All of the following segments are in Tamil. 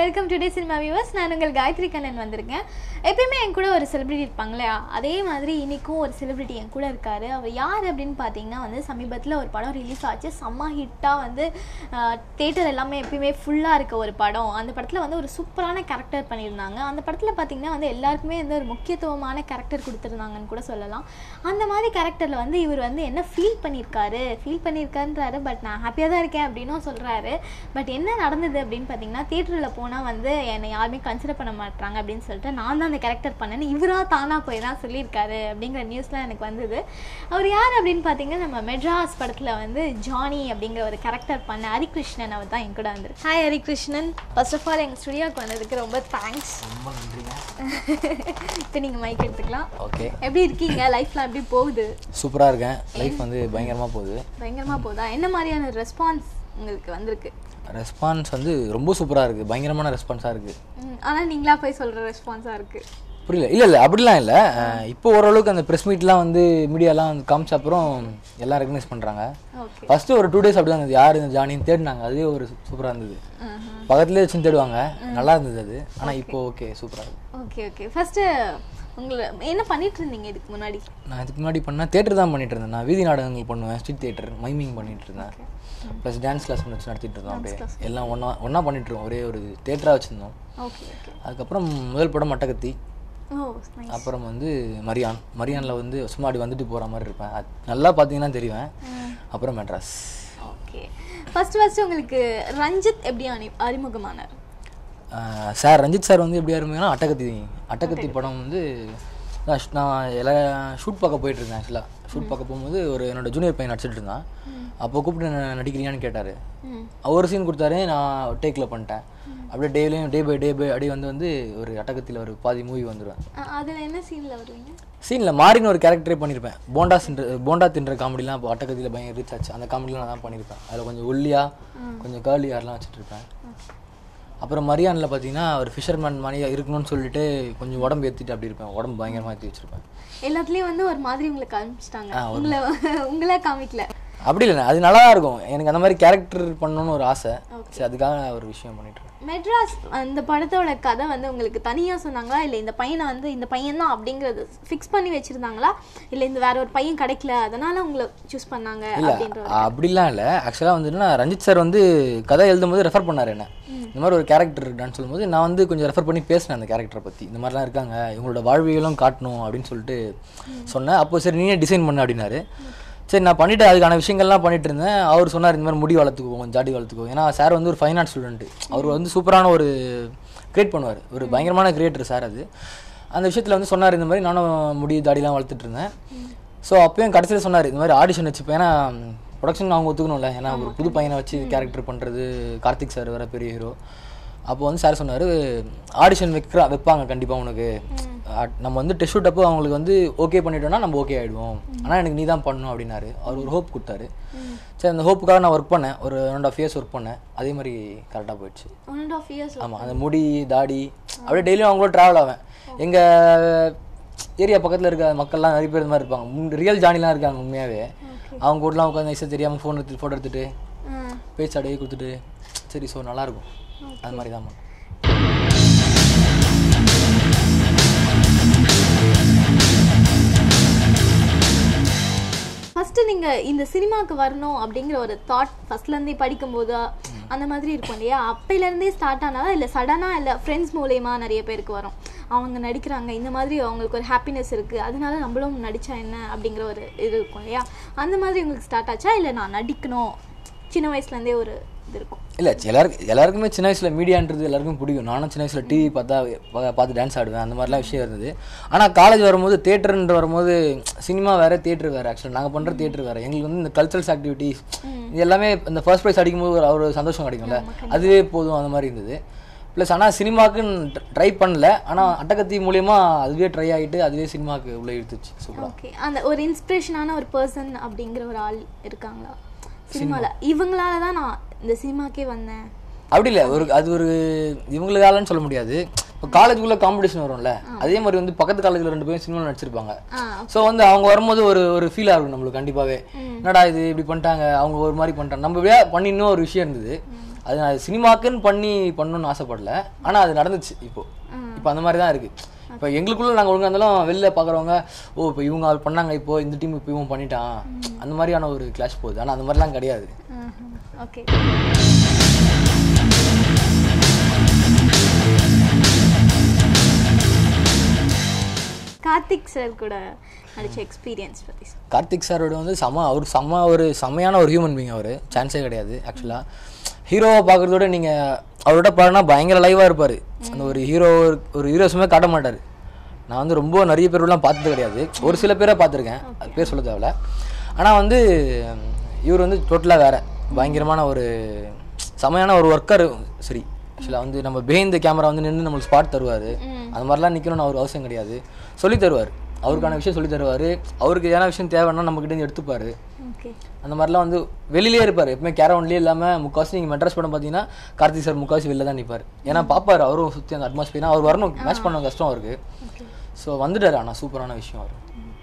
வெல்கம் டுடே சினிமா வியூவர்ஸ் நான் உங்கள் காயத்ரி கண்ணன் வந்திருக்கேன் எப்பயுமே என் கூட ஒரு செலிபிரிட்டி இருப்பாங்க இல்லையா அதே மாதிரி இன்னைக்கும் ஒரு செலிபிரிட்டி என் கூட இருக்காரு அவர் யார் அப்படின்னு பார்த்தீங்கன்னா வந்து சமீபத்தில் ஒரு படம் ரிலீஸ் ஆச்சு செம்ம ஹிட்டாக வந்து தேட்டர் எல்லாமே எப்பயுமே ஃபுல்லாக இருக்க ஒரு படம் அந்த படத்தில் வந்து ஒரு சூப்பரான கேரக்டர் பண்ணியிருந்தாங்க அந்த படத்தில் பார்த்தீங்கன்னா வந்து எல்லாருக்குமே வந்து ஒரு முக்கியத்துவமான கேரக்டர் கொடுத்துருந்தாங்கன்னு கூட சொல்லலாம் அந்த மாதிரி கேரக்டரில் வந்து இவர் வந்து என்ன ஃபீல் பண்ணியிருக்காரு ஃபீல் பண்ணியிருக்காருன்றாரு பட் நான் ஹாப்பியாக தான் இருக்கேன் அப்படின்னும் சொல்கிறாரு பட் என்ன நடந்தது அப்படின்னு பார்த்தீங்கன்னா தியேட்டரில் போனால் வந்து என்னை யாருமே கன்சிடர் பண்ண மாட்டாங்க அப்படின்னு சொல்லிட்டு நான் தான் அந்த கேரக்டர் பண்ணேன்னு இவராக தானாக போய் தான் சொல்லியிருக்காரு அப்படிங்கிற நியூஸ்லாம் எனக்கு வந்தது அவர் யார் அப்படின்னு பார்த்தீங்கன்னா நம்ம மெட்ராஸ் படத்தில் வந்து ஜானி அப்படிங்கிற ஒரு கேரக்டர் பண்ண ஹரிகிருஷ்ணன் அவர் தான் என் கூட வந்திரு hi Harikrishnan first of all எங்கள் ஸ்டுடியோக்கு வந்ததுக்கு ரொம்ப தேங்க்ஸ் ரொம்ப நன்றிங்க இப்போ நீங்கள் மைக் எடுத்துக்கலாம் ஓகே எப்படி இருக்கீங்க லைஃப்லாம் எப்படி போகுது சூப்பராக இருக்கேன் லைஃப் வந்து பயங்கரமாக போகுது பயங்கரமாக போகுதா என்ன மாதிரியான ரெஸ்பான்ஸ் உங்களுக்கு வந்திருக்கு ரெஸ்பான்ஸ் வந்து ரொம்ப சூப்பராக இருக்குது பயங்கரமான ரெஸ்பான்ஸாக இருக்குது ம், ஆனா நீங்களா போய் சொல்ற ரெஸ்பான்ஸா இருக்கு புரியல இல்லை இல்லை அப்படிலாம் இல்லை இப்போ ஓரளவுக்கு அந்த ப்ரெஸ் மீட்லாம் வந்து மீடியாலாம் வந்து காமிச்ச அப்புறம் எல்லாம் ரெகனைஸ் பண்ணுறாங்க ஓகே ஃபஸ்ட்டு ஒரு டூ டேஸ் அப்படி தான் இருந்தது யார் இந்த ஜானின்னு தேடினாங்க அதுவே ஒரு சூப்பராக இருந்தது பக்கத்துலேயே வச்சு தேடுவாங்க நல்லா இருந்தது அது ஆனால் இப்போ ஓகே சூப்பராக இருக்குது ஓகே ஓகே ஃபர்ஸ்ட் உங்களை என்ன பண்ணிட்டு இருந்தீங்க இதுக்கு முன்னாடி நான் இதுக்கு முன்னாடி பண்ணால் தேட்டர் தான் பண்ணிட்டு இருந்தேன் நான் வீதி நாடகங்கள் பண்ணுவேன் ஸ்ட்ரீட் தேட்டர் மைமிங் பண்ணிட்டு இருந்தேன் ப்ளஸ் டான்ஸ் கிளாஸ் வச்சு நடத்திட்டு இருந்தோம் அப்படியே எல்லாம் ஒன்றா ஒன்றா பண்ணிட்டு இருக்கோம் ஒரே ஒரு தேட்டராக வச்சுருந்தோம் ஓகே ஓகே அதுக்கப்புறம் முதல் படம் மட்டக்கத்தி ஓ நைஸ் அப்புறம் வந்து மரியான் மரியானில் வந்து சும்மா அப்படி வந்துட்டு போகிற மாதிரி இருப்பேன் அது நல்லா பார்த்தீங்கன்னா தெரியும் அப்புறம் மெட்ராஸ் ஓகே ஃபர்ஸ்ட் ஃபர்ஸ்ட் உங்களுக்கு ரஞ்சித் எப்படி அணி அறிமுகமானார் ஆஹ் சார் ரஞ்சித் சார் வந்து எப்படி ஆரம்பிங்கன்னா அட்டகத்தி அட்டகத்தி படம் வந்து நான் ஷ்- நான் எல்லாம் ஷூட் பார்க்க போயிட்டு இருந்தேன் ஆக்சுவலாக ஷூட் பார்க்க போகும்போது ஒரு என்னோட ஜூனியர் பையன் நடிச்சிட்டு இருந்தான் அப்போ கூப்பிட்டு என்ன நடிக்கிறியான்னு கேட்டார் ம் ஒரு சீன் கொடுத்தாரு நான் டேக்கில் பண்ணிட்டேன் அப்படியே டேலையும் டே பை டே பை அப்படியே வந்து வந்து ஒரு அட்டகத்தில் ஒரு பாதி மூவி வந்துடுவேன் அ- அதுல என்ன சீன்ல வருவீங்க சீனில் மாறின்னு ஒரு கேரக்டரே பண்ணியிருப்பேன் போண்டா தின்ற போண்டா தின்ற காமெடிலாம் இப்போ அட்டகத்தியில் பயங்கர ரீச் ஆச்சு அந்த காமெடிலாம் நான் தான் பண்ணியிருப்பேன் அதில் கொஞ்சம் ஒல்லியாக கொஞ்சம் கேர்லி யாரெல்லாம் வச்சுட்டு இருப்பேன் அப்புறம் மரியானில் பார்த்தீங்கன்னா ஒரு ஃபிஷர்மேன் மணியா இருக்கணும்னு சொல்லிட்டு கொஞ்சம் உடம்பு ஏற்றிட்டு அப்படி இருப்பேன் உடம்பு பயங்கரமாக ஏற்றி வச்சிருப்பேன் எல்லாத்துலயும் வந்து ஒரு மாதிரி உங்களை காமிச்சிட்டாங்க உங்களை உங்களே காமிக்கல அப்படி இல்லை அது நல்லா தான் இருக்கும் எனக்கு அந்த மாதிரி கேரக்டர் பண்ணணும்னு ஒரு ஆசை சரி அதுக்காக ஒரு விஷயம் பண்ணிட்டு இருக்கேன் மெட்ராஸ் அந்த படத்தோட கதை வந்து உங்களுக்கு தனியா சொன்னாங்களா இல்ல இந்த பையனை வந்து இந்த பையன் தான் அப்படிங்கறது ஃபிக்ஸ் பண்ணி வச்சிருந்தாங்களா இல்ல இந்த வேற ஒரு பையன் கிடைக்கல அதனால உங்களை சூஸ் பண்ணாங்க அப்படின்ற ஒரு- அப்படிலாம் இல்லை ஆக்சுவலாக வந்து என்னன்னா ரஞ்சித் சார் வந்து கதை எழுதும்போது ரெஃபர் பண்ணார் என்ன இந்த மாதிரி ஒரு கேரக்டர் இருக்கான்னு சொல்லும்போது நான் வந்து கொஞ்சம் ரெஃபர் பண்ணி பேசினேன் அந்த கேரக்டரை பற்றி இந்த மாதிரிலாம் இருக்காங்க இவங்களோட வாழ்வியலும் காட்டணும் அப்படின்னு சொல்லிட்டு சொன்னேன் அப்போ சரி நீயே டிசைன் பண்ணு அப்படின்னாரு சரி நான் பண்ணிட்டு அதுக்கான விஷயங்கள்லாம் பண்ணிட்டு இருந்தேன் அவர் சொன்னார் இந்த மாதிரி முடி வளர்த்துக்கோ கொஞ்சம் ஜாடி வளர்த்துக்கோ ஏன்னா சார் வந்து ஒரு ஃபைன் ஆர்ட் ஸ்டூடெண்ட் அவர் வந்து சூப்பரான ஒரு கிரியேட் பண்ணுவார் ஒரு பயங்கரமான கிரியேட்டர் சார் அது அந்த விஷயத்தில் வந்து சொன்னார் இந்த மாதிரி நானும் முடி தாடிலாம் வளர்த்துட்டு இருந்தேன் ஸோ அப்பயும் கடைசியில் சொன்னார் இந்த மாதிரி ஆடிஷன் வச்சுப்பேன் ஏன்னா ப்ரொடக்ஷன் அவங்க ஒத்துக்கணும்ல ஏன்னா ஒரு புது பையனை வச்சு கேரக்டர் பண்ணுறது கார்த்திக் சார் வேற பெரிய ஹீரோ அப்போ வந்து சார் சொன்னார் ஆடிஷன் வைக்கிறா வைப்பாங்க கண்டிப்பாக உனக்கு அட்- நம்ம வந்து டெஸ்ட் ஷூட் அப்போ அவங்களுக்கு வந்து ஓகே பண்ணிட்டோம்னா நம்ம ஓகே ஆகிடுவோம் ஆனால் எனக்கு நீ தான் பண்ணணும் அப்படின்னாரு அவர் ஒரு ஹோப் கொடுத்தாரு சரி அந்த ஹோப்புக்காக நான் ஒர்க் பண்ணேன் ஒரு ஒன் ஆஃப் இயர்ஸ் ஒர்க் பண்ணேன் அதே மாதிரி கரெக்டாக போயிடுச்சு ஒன் அண்ட் ஆஃப் இயர்ஸ் ஆமாம் அந்த முடி தாடி அப்படியே டெய்லியும் அவங்களோட ட்ராவல் ஆவேன் எங்கள் ஏரியா பக்கத்தில் இருக்க மக்கள்லாம் நிறைய பேர் இந்த மாதிரி இருப்பாங்க ரியல் ஜானிலாம் இருக்காங்க உண்மையாகவே அவங்க கூடலாம் உட்காந்து இசை தெரியாமல் ஃபோன் எடுத்து ஃபோட்டோ எடுத்துட்டு பேச்சு அடையே கொடுத்துட்டு சரி ஸோ நல்லாயிருக்கும் அது மாதிரி தான் ஃபர்ஸ்ட் நீங்க இந்த சினிமாக்கு வரணும் அப்படிங்கிற ஒரு தாட் ஃபர்ஸ்ட்ல இருந்தே படிக்கும்போது அந்த மாதிரி இருக்கும் இல்லையா அப்பையில இருந்தே ஸ்டார்ட் ஆனாதா இல்ல சடனா இல்ல ஃப்ரெண்ட்ஸ் மூலயமா நிறைய பேருக்கு வரும் அவங்க நடிக்கிறாங்க இந்த மாதிரி அவங்களுக்கு ஒரு ஹாப்பினஸ் இருக்கு அதனால நம்மளும் நடிச்சா என்ன அப்படிங்கிற ஒரு இது இருக்கும் இல்லையா அந்த மாதிரி உங்களுக்கு ஸ்டார்ட் ஆச்சா இல்ல நான் நடிக்கணும் சின்ன வயசுல இருந்தே ஒரு இது இருக்கும் இல்லை எல்லாருக்கும் எல்லாருக்குமே சின்ன வயசில் மீடியான்றது எல்லாருக்கும் பிடிக்கும் நானும் சின்ன வயசில் டிவி பார்த்தா பா- பார்த்து டான்ஸ் ஆடுவேன் அந்த மாதிரிலாம் விஷயம் இருந்தது ஆனால் காலேஜ் வரும்போது தேட்டர்ன்ற வரும்போது சினிமா வேறு தேட்டர் வேறு ஆக்சுவலாக நாங்கள் பண்ணுற தேட்டர் வேறு எங்களுக்கு வந்து இந்த கல்ச்சரல்ஸ் ஆக்டிவிட்டிஸ் இது எல்லாமே இந்த ஃபர்ஸ்ட் ப்ரைஸ் அடிக்கும்போது ஒரு ஒரு சந்தோஷம் கிடைக்கும்ல அதுவே போதும் அந்த மாதிரி இருந்தது ப்ளஸ் ஆனால் சினிமாவுக்கு ட்ரை பண்ணல ஆனால் அட்டகத்தி மூலியமா அதுவே ட்ரை ஆகிட்டு அதுவே சினிமாவுக்கு உள்ளே இழுத்துச்சு சூப்பராக ஓகே அந்த ஒரு இன்ஸ்பிரேஷனான ஒரு பர்சன் அப்படிங்கிற ஒரு ஆள் இருக்காங்களா சினிமால இவங்களால தான் நான் இந்த சினிமாக்கே வந்தேன் அப்படி இல்லை ஒரு அது ஒரு இவங்களுக்காலன்னு சொல்ல முடியாது இப்போ காலேஜுக்குள்ள காம்படிஷன் வரும்ல அதே மாதிரி வந்து பக்கத்து காலேஜில் ரெண்டு பேரும் சினிமாவில் நடிச்சிருப்பாங்க ஆ ஸோ வந்து அவங்க வரும்போது ஒரு ஒரு ஃபீலாக இருக்கும் நம்மளுக்கு கண்டிப்பாகவே என்னடா இது இப்படி பண்ணிட்டாங்க அவங்க ஒரு மாதிரி பண்ணிட்டாங்க நம்ம இப்படியா பண்ணின்னு ஒரு விஷயம் இருந்தது அது நான் சினிமாக்குன்னு பண்ணி பண்ணணும்னு ஆசைப்படல ஆனால் அது நடந்துச்சு இப்போ இப்போ அந்த மாதிரி தான் இருக்கு இப்போ எங்களுக்குள்ள நாங்கள் ஒழுங்கா இருந்தாலும் வெளில பார்க்குறவங்க ஓ இப்போ இவங்க அது பண்ணாங்க இப்போ இந்த டீம் இப்போ இவன் பண்ணிட்டான் அந்த மாதிரியான ஒரு கிளாஷ் போகுது ஆனால் அந்த மாதிரிலாம் கிடையாது ஓகே கார்த்திக் சார் கூட நடிச்ச எக்ஸ்பீரியன்ஸ் பற்றி சொல்லுங்க. கார்த்திக் சாரோட வந்து செம அவர் செம ஒரு செம்மையான ஒரு ஹியூமன் பீங் அவர் சான்ஸே கிடையாது ஆக்சுவலாக ஹீரோவை பார்க்குறதோட நீங்கள் அவரோட பாருனா பயங்கர லைவாக இருப்பார் அந்த ஒரு ஹீரோ ஒரு ஹீரோஸுமே காட்ட மாட்டார் நான் வந்து ரொம்ப நிறைய பேர்லாம் பார்த்தது கிடையாது ஒரு சில பேரை பார்த்துருக்கேன் அது பேர் சொல்ல தேவையில்ல ஆனால் வந்து இவர் வந்து டோட்டலாக வேற பயங்கரமான ஒரு செமையான ஒரு ஒர்க்கர் சரி ஆக்சுவலாக வந்து நம்ம behind the கேமரா வந்து நின்று நம்மளுக்கு ஸ்பாட் தருவார் அந்த மாதிரிலாம் நிற்கணும்னு அவர் அவசியம் கிடையாது சொல்லி தருவார் அவருக்கான விஷயம் சொல்லி தருவார் அவருக்கு எதனா விஷயம் தேவைன்னா நம்மக்கிட்ட இருந்து எடுத்துப்பாரு ஓகே அந்த மாதிரிலாம் வந்து வெளியிலே இருப்பார் எப்பவுமே கேரவன்லேயே இல்லாமல் முக்காசி நீங்கள் மெட்ராஸ் படம் பார்த்தீங்கன்னா கார்த்திக் சார் முக்காசி வெளில தான் நிற்பார் ஏன்னா பார்ப்பார் அவரும் சுற்றி அந்த அட்மாஸ்பியர் அவர் வரணும் மேட்ச் பண்ண கஷ்டம் அவருக்கு ஓகே ஸோ வந்துட்டார் ஆனால் சூப்பரான விஷயம் அவர்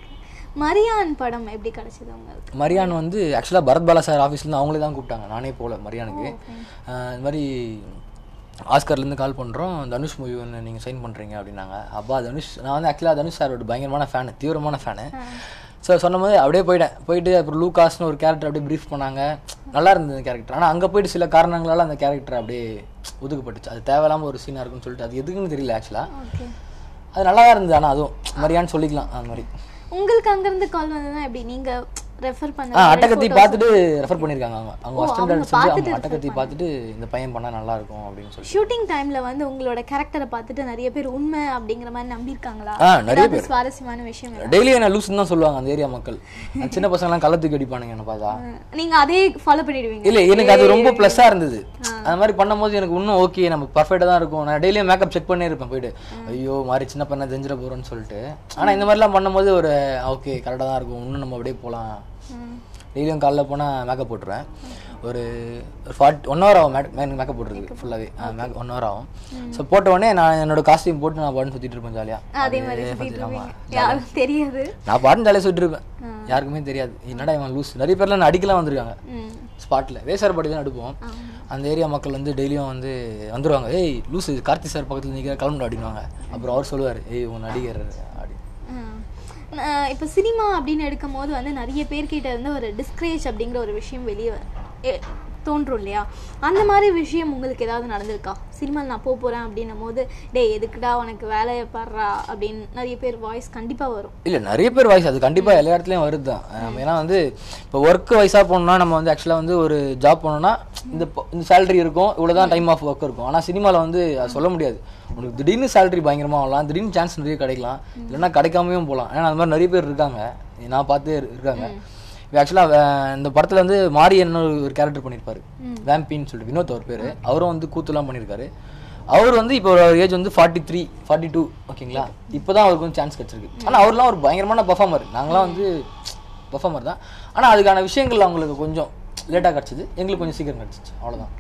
மரியான் படம் எப்படி கிடைச்சது உங்களுக்கு மரியான் வந்து ஆக்சுவலாக பரத் பாலா சார் ஆஃபீஸ்லேருந்து அவங்களே தான் கூப்பிட்டாங்க நானே போகல மரியானுக்கு ஆஹ் இந்த மாதிரி ஆஸ்கர்லேருந்து கால் பண்ணுறோம் தனுஷ் மூவி ஒன்று நீங்கள் சைன் பண்ணுறீங்க அப்படின்னாங்க அப்பா தனுஷ் நான் வந்து ஆக்சுவலாக தனுஷ் சாரோட பயங்கரமான ஃபேனு தீவிரமான ஃபேனு ஸோ சொன்னபோது அப்படியே போயிட்டேன் போயிட்டு அப்புறம் லூகாஸ்னு ஒரு கேரக்டர் அப்படியே ப்ரீஃப் பண்ணாங்க நல்லா இருந்தது அந்த கேரக்டர் ஆனால் அங்கே போயிட்டு சில காரணங்களால அந்த கேரக்டர் அப்படியே ஒதுக்கப்பட்டுச்சு அது தேவையில்லாம ஒரு சீனாக இருக்குன்னு சொல்லிட்டு அது எதுக்குன்னு தெரியல ஆக்சுவலாக ஓகே அது நல்லா தான் இருந்தது ஆனால் அதுவும் மரியான்னு சொல்லிக்கலாம் அந்த மாதிரி உங்களுக்கு அங்கிருந்து கால் வந்ததுன்னா எப்படி நீங்க ரெஃபர் ஆ பண்ண அட்டகத்தி பார்த்துட்டு ரெஃபர் பண்ணியிருக்காங்க அவங்க அவங்க ஓ, அசிஸ்டன்ட் அவங்க செஞ்சு பார்த்துட்டு அவங்க அட்டகத்தி பார்த்துட்டு இந்த பையன் பண்ணால் நல்லா இருக்கும் அப்படின்னு சொல்லி ஷூட்டிங் டைம்ல வந்து உங்களோட கேரக்டரை பார்த்துட்டு நிறைய பேர் உண்மை அப்படிங்கிற மாதிரி நம்பியிருக்காங்களா ஆ, நிறைய ஏதாவது சுவாரஸ்யமான விஷயம் ஏதாவது? டெய்லி என்ன லூஸ்ன்னு தான் சொல்லுவாங்க அந்த ஏரியா மக்கள் அந்த சின்ன பசங்கலாம் கள்ளத்துக்கு அடிப்பானுங்க என்ன பார்த்தா நீங்க அதே ஃபாலோ பண்ணிடுவீங்க இல்லை எனக்கு அது ரொம்ப ப்ளஸ்ஸாக இருந்தது அந்த மாதிரி பண்ணும்போது எனக்கு இன்னும் ஓகே நம்ம பர்ஃபெக்டாக தான் இருக்கும் நான் டெய்லியும் மேக்கப் செக் பண்ணே இருப்பேன் போயிட்டு ஐயோ மாதிரி சின்ன பண்ண தெரிஞ்சிட போகிறோன்னு சொல்லிட்டு ஆனால் இந்த மாதிரிலாம் பண்ணும்போது ஒரு ஓகே கரெக்டாக தான் இருக்கும் இன்னும் நம்ம அப்படியே போகலாம் ம். டெய்லியும் காலைல போனால் மேக்கப் போட்டுருவேன் ஒரு ஃபார்ட்டி ஒன் ஹவர் ஆகும் மேக் மேக்கப் போட்டுருக்கு ஃபுல்லாகவே மேக் ஒன் ஹவர் ஆகும் ஸோ போட்ட உடனே நான் என்னோட காஸ்டியூம் போட்டு நான் பாட்டு சுற்றிட்டு இருப்பேன் ஜாலியாக அதே மாதிரி சுத்திட்டு இருப்பீங்க யாரும் தெரியாது நான் பாட்டு ஜாலியாக சுற்றிட்டு இருப்பேன் யாருக்குமே தெரியாது என்னடா இவன் லூஸ் நிறைய பேர்லாம் என்ன அடிக்கலாம் வந்திருக்காங்க ம். ஸ்பாட்டில் வேசார்பாடி தான் எடுப்போம் அந்த ஏரியா மக்கள் வந்து டெய்லியும் வந்து வந்துருவாங்க ஏய் லூசு கார்த்தி சார் பக்கத்தில் நிற்கிற கிளம்புடா அப்படின்வாங்க அப்புறம் அவர் சொல்லுவார் ஏய் உன் நடிகர் அப்படி ம். நான் இப்போ சினிமா அப்படின்னு எடுக்கும் போது வந்து நிறைய பேர்கிட்ட இருந்து ஒரு டிஸ்கரேஜ் அப்படிங்கிற ஒரு விஷயம் வெளியே தோன்றும் இல்லையா அந்த மாதிரி விஷயம் உங்களுக்கு ஏதாவது நடந்திருக்கா சினிமாவில் நான் போக போகிறேன் அப்படின்னும் போது டேய் எதுக்குடா உனக்கு வேலையை பாடுறா அப்படின்னு நிறைய பேர் வாய்ஸ் கண்டிப்பாக வரும் இல்லை நிறைய பேர் வாய்ஸ் அது கண்டிப்பாக எல்லா இடத்துலையும் வருது தான் நம்ம ஏன்னா வந்து இப்போ ஒர்க் வைஸாக போகணும்னா நம்ம வந்து ஆக்சுவலாக வந்து ஒரு ஜாப் பண்ணோம்னா இந்த ப- இந்த சேலரி இருக்கும் இவ்வளோ தான் டைம் ஆஃப் ஒர்க் இருக்கும் ஆனால் சினிமாவில் வந்து அது சொல்ல முடியாது உனக்கு திடீர்னு சேலரி பயங்கரமாக வரலாம் திடீர்னு சான்ஸ் நிறைய கிடைக்கலாம் இல்லைன்னா கிடைக்காமையும் போகலாம் ஏன்னா அந்த மாதிரி நிறைய பேர் இருக்காங்க நான் பார்த்து இருக்காங்க ஆக்சுவலாக இந்த படத்தில் வந்து மாரியன் ஒரு கேரக்டர் பண்ணியிருப்பாரு வேம்பின்னு சொல்லிட்டு வினோத் அவர் பேர் அவரும் வந்து கூத்துலாம் பண்ணியிருக்காரு அவர் வந்து இப்போ ஒரு ஏஜ் வந்து ஃபார்ட்டி த்ரீ ஃபார்ட்டி டூ ஓகேங்களா இப்போ தான் அவருக்கு வந்து சான்ஸ் கிடச்சிருக்கு ஆனால் அவர்லாம் ஒரு பயங்கரமான பர்ஃபார்மர் நாங்களாம் வந்து பர்ஃபார்மர் தான் ஆனால் அதுக்கான விஷயங்கள் அவங்களுக்கு கொஞ்சம் லேட்டாக கிடச்சிது எங்களுக்கு கொஞ்சம் சீக்கிரம் கிடச்சிச்சு அவ்வளோதான்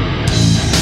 ஓகே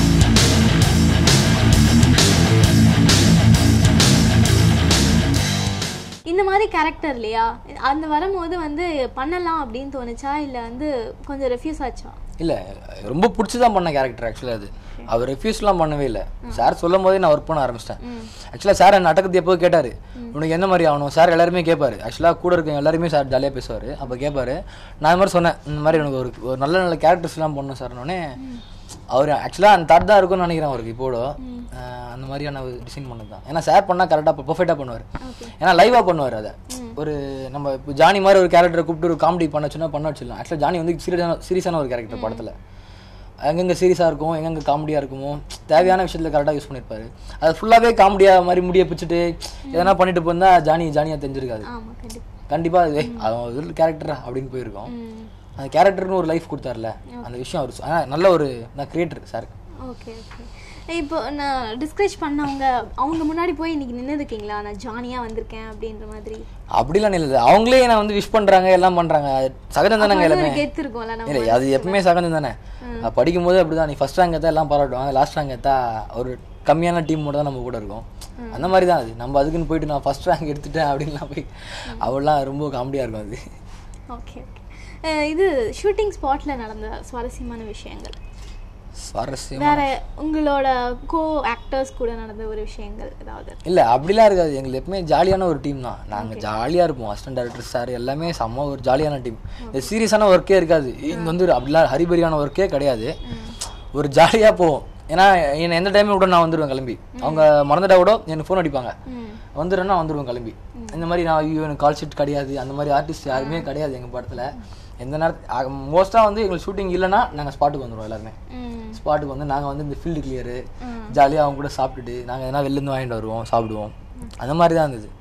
இந்த மாதிரி கேரக்டர் இல்லையா அந்த வரும்போது வந்து பண்ணலாம் அப்படின்னு தோணுச்சா இல்லை வந்து கொஞ்சம் ரெஃப்யூஸ் ஆச்சா இல்லை ரொம்ப பிடிச்சி தான் பண்ண கேரக்டர் ஆக்சுவலாக அது அவர் ரெஃப்யூஸ்லாம் பண்ணவே இல்லை சார் சொல்லும் போதே நான் ஒர்க் பண்ண ஆரம்பிச்சிட்டேன் ஆக்சுவலாக சார் என்ன அடக்கத்தை எப்போ கேட்டார் உனக்கு எந்த மாதிரி ஆகணும் சார் எல்லாருமே கேட்பாரு ஆக்சுவலாக கூட இருக்க எல்லாருமே சார் ஜாலியாக பேசுவார் அப்போ கேட்பாரு நான் இந்த மாதிரி சொன்னேன் இந்த மாதிரி எனக்கு ஒரு ஒரு நல்ல நல்ல கேரக்டர்ஸ்லாம் பண்ணணும் சார்னோடனே அவர் ஆக்சுவலாக அந்த தாட் தான் இருக்கும்னு நினைக்கிறேன் அவருக்கு இப்போட அஹ் அந்த மாதிரியான டிசைன் பண்ணது தான் ஏன்னா சார் பண்ணால் கரெக்டாக பர்ஃபெக்டாக பண்ணுவார் ஏன்னா லைவாக பண்ணுவார் அதை ஒரு நம்ம இப்போ ஜானி மாதிரி ஒரு கேரக்டரை கூப்பிட்டு ஒரு காமெடி பண்ண சொன்னா பண்ண வச்சிடலாம் ஆக்சுவலாக ஜானி வந்து சீரியஸான சீரியஸான ஒரு கேரக்டர் படத்தில் எங்கெங்கே சீரியஸாக இருக்கும் எங்கெங்கே காமெடியாக இருக்குமோ தேவையான விஷயத்தில் கரெக்டாக யூஸ் பண்ணியிருப்பாரு அது ஃபுல்லாகவே காமெடியாக மாதிரி முடிய பிடிச்சிட்டு எதனா பண்ணிட்டு போயிருந்தா ஜானி ஜானியாக தெரிஞ்சிருக்காது ஆமாம் கண்டிப்பாக கண்டிப்பாக அது "ஏய், அவன் ஒரு கேரக்டரா அப்படின்னு போயிருக்கோம் அந்த கேரக்டர்னு ஒரு லைஃப் கொடுத்தாருல அந்த விஷயம் அவர் சொ- ஆனா, நல்ல ஒரு நான் கிரியேட்டர் சார் ஓகே ஓகே இப்போ நான் டிஸ்கரேஜ் பண்ணவங்க அவங்க முன்னாடி போய் இன்னைக்கு நின்று இருக்கீங்களா நான் ஜானியாக வந்திருக்கேன் அப்படின்ற மாதிரி அப்படிலாம் இல்லை அவங்களே நான் வந்து விஷ் பண்ணுறாங்க எல்லாம் பண்ணுறாங்க சகஜம் தானேங்க அது எல்லாமே ஒரு கெத்து இருக்கும்ல நம்ம இல்லை அது எப்பவுமே சகஜம் தானே அது படிக்கும்போது அப்படிதான் நீ ஃபர்ஸ்ட் ரேங்க் எடுத்தா எல்லாம் பாராட்டுவாங்க லாஸ்ட் ரேங்க் எடுத்தா ஒரு கம்மியான டீமோட தான் நம்ம கூட இருக்கோம் அந்த மாதிரி தான் அது நம்ம அதுக்குன்னு போயிட்டு நான் ஃபர்ஸ்ட் ரேங்க் எடுத்துட்டேன் அப்படின்லாம் போய் அவெல்லாம் ரொம்ப காமெடியாக இருக்கும் அது ஓகே ஓகே இது ஷூட்டிங் ஸ்பாட்ல நடந்த சுவாரஸ்யமான விஷயங்கள் சுவாரஸ்யம் வேற உங்களோட கோ ஆக்டர்ஸ் கூட நடந்த ஒரு விஷயங்கள் ஏதாவது இல்லை அப்படிலாம் இருக்காது எங்களுக்கு எப்பவுமே ஜாலியான ஒரு டீம் தான் நாங்கள் ஜாலியாக இருப்போம் அசிஸ்டன்ட் டேரக்டர் சார் எல்லாமே செம்ம ஒரு ஜாலியான டீம் இந்த சீரியஸான ஒர்க்கே இருக்காது இங்கே வந்து ஒரு அப்படிலாம் ஹரிபரியான ஒர்க்கே கிடையாது ஒரு ஜாலியாக போவோம் ஏன்னா என்னை எந்த டைமும் கூட நான் வந்துடுவேன் கிளம்பி அவங்க மறந்துட்டா கூட எனக்கு ஃபோன் அடிப்பாங்க ம் வந்துடுறேன்னா வந்துடுவேன் கிளம்பி இந்த மாதிரி நான் ஐயோ எனக்கு கால் ஷீட் கிடையாது அந்த மாதிரி ஆர்டிஸ்ட் யாருமே கிடையாது எங்கள் படத்தில் எந்த நேரத்து மோஸ்ட்டாக வந்து எங்களுக்கு ஷூட்டிங் இல்லைன்னா நாங்கள் ஸ்பாட்டுக்கு வந்துடுவோம் எல்லாருமே ம் ஸ்பாட்டுக்கு வந்து நாங்கள் வந்து இந்த ஃபீல்டு கிளியரு ஜாலியாக அவங்க கூட சாப்பிட்டுட்டு நாங்கள் எதனா வெளிலேருந்து வாங்கிட்டு வருவோம் சாப்பிடுவோம் அந்த மாதிரி தான் இருந்தது